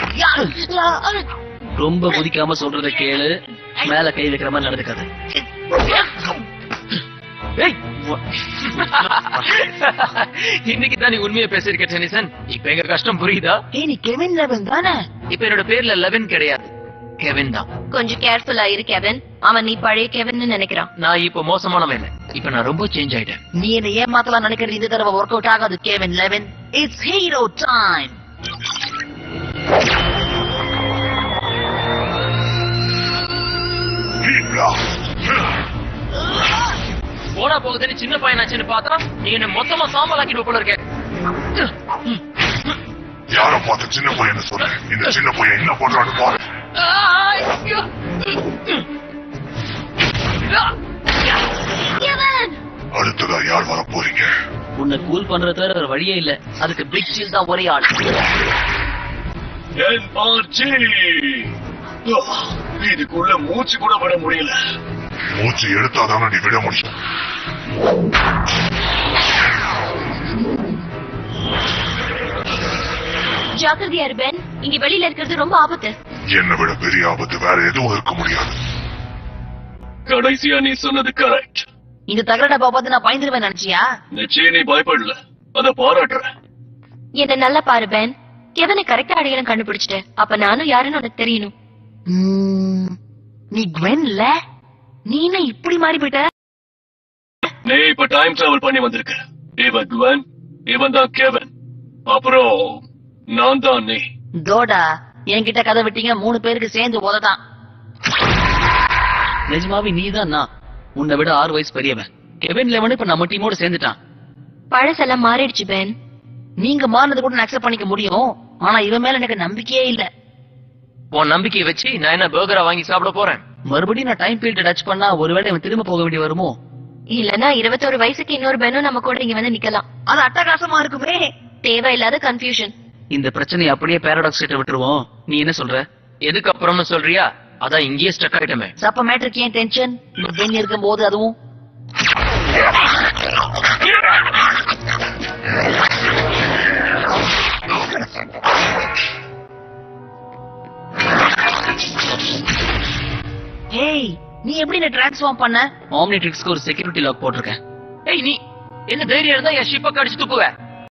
ரொம்ப குதிக்காம சொல்றத கேளு மேல கை வைக்கிற மாதிரி நடந்துக்காது ஏய் இன்னைக்கு தான் நீ உண்மையை பேசிருக்க டெனிசன் இப்ப எங்க கஷ்டம் புரியுதா ஏய் நீ கெவின் லெவன் தானே இப்ப என்னோட பேர்ல லெவன் கிடையாது கெவின் தான் கொஞ்சம் கேர்ஃபுல்லா இரு கெவன் அவன் நீ பழைய கெவன் நினைக்கிறான் நான் இப்ப மோசமானவன் இல்ல இப்ப நான் ரொம்ப சேஞ்ச் ஆயிட்டேன் நீ என்ன ஏமாத்தலாம் நினைக்கிறது இந்த தடவை ஒர்க் அவுட் ஆகாது Kevin Levin it's hero time போனா போகுதுன்னு சின்ன பையனாச்சுன்னு பார்த்தா நீ என்ன மொத்தமா சாம்பலாக்கிட்டு போல இருக்க யார பார்த்து சின்ன பையனை சொல்ல இந்த சின்ன பையன் என்ன பண்றான்னு பாரு அடுத்ததா யார் வர போறீங்க உன்னை கூல் பண்றது தவிர வேற வழியே இல்ல அதுக்கு பிக் சீல் தான் ஒரே ஆள் என் ஆர்ச்சி இதுக்குள்ள மூச்சு கூட விட முடியல மூச்சு எடுத்தாதானே நீ விட முடியும் ஜாக்கிரதையா இரு பென் இங்க வெளியில இருக்கிறது ரொம்ப ஆபத்து என்னை விட பெரிய ஆபத்து வேற எதுவும் இருக்க முடியாது கடைசியா நீ சொன்னது கரெக்ட் இந்த தகர டப்பா பார்த்து நான் பயந்துருவேன் நினைச்சியா நிச்சயம் நீ பயப்படல அத பாராட்டுறேன் என்ன நல்லா பாரு பென் கெவனை கரெக்டா அடையாளம் கண்டுபிடிச்சிட்ட அப்ப நானும் யாருன்னு உனக்கு தெரியணும் ம், நீ குவென்ல நீ என்ன இப்படி மாறி போயிட்ட நீ இப்ப டைம் டிராவல் பண்ணி வந்திருக்க இவன் குவன் இவன் தான் கெவன் அப்புறம் நான் தான் நீ தோடா என்கிட்ட கதை விட்டீங்க மூணு பேருக்கு சேர்ந்து உததான் நிஜமாவே நீதான் நான் உன்னை விட ஆறு வயசு பெரியவன் கெவின் லெவன் இப்ப நம்ம டீமோட சேர்ந்துட்டான் பழசெல்லாம் மாறிடுச்சு பென் நீங்க மாறினது கூட நான் அக்செப்ட் பண்ணிக்க முடியும் ஆனா இவன் மேல எனக்கு நம்பிக்கையே இல்ல உன் நம்பிக்கையை வச்சு நான் என்ன பர்கரா வாங்கி சாப்பிட போறேன் மறுபடியும் நான் டைம் பீரியட் டச் பண்ணா ஒருவேளை இவன் திரும்ப போக வேண்டி வருமோ இல்லனா இருபத்தோரு வயசுக்கு இன்னொரு பெண்ணும் நம்ம கூட இங்க வந்து நிக்கலாம் அது அட்டகாசமா இருக்குமே தேவையில்லாத கன்ஃபியூஷன் இந்த பிரச்சனையை அப்படியே பேரடாக்ஸ் கிட்ட விட்டுருவோம் நீ என்ன சொல்ற எதுக்கு அப்புறம்னு சொல்றியா அதான் இங்கேயே ஸ்டக் ஆயிட்டமே சப்ப மேட்ருக்கு ஏன் டென்ஷன் இந்த பெண் இருக்கும் போது அதுவும் ஏய் நீ எப்படி என்ன டிரான்ஸ்ஃபார்ம் பண்ண ஆம்னிட்ரிக்ஸ்க்கு ஒரு செக்யூரிட்டி லாக் போட்டிருக்கேன் ஏய் நீ என்ன தைரியம் இருந்தா என் ஷிப்பை கடிச்சு துப்புவ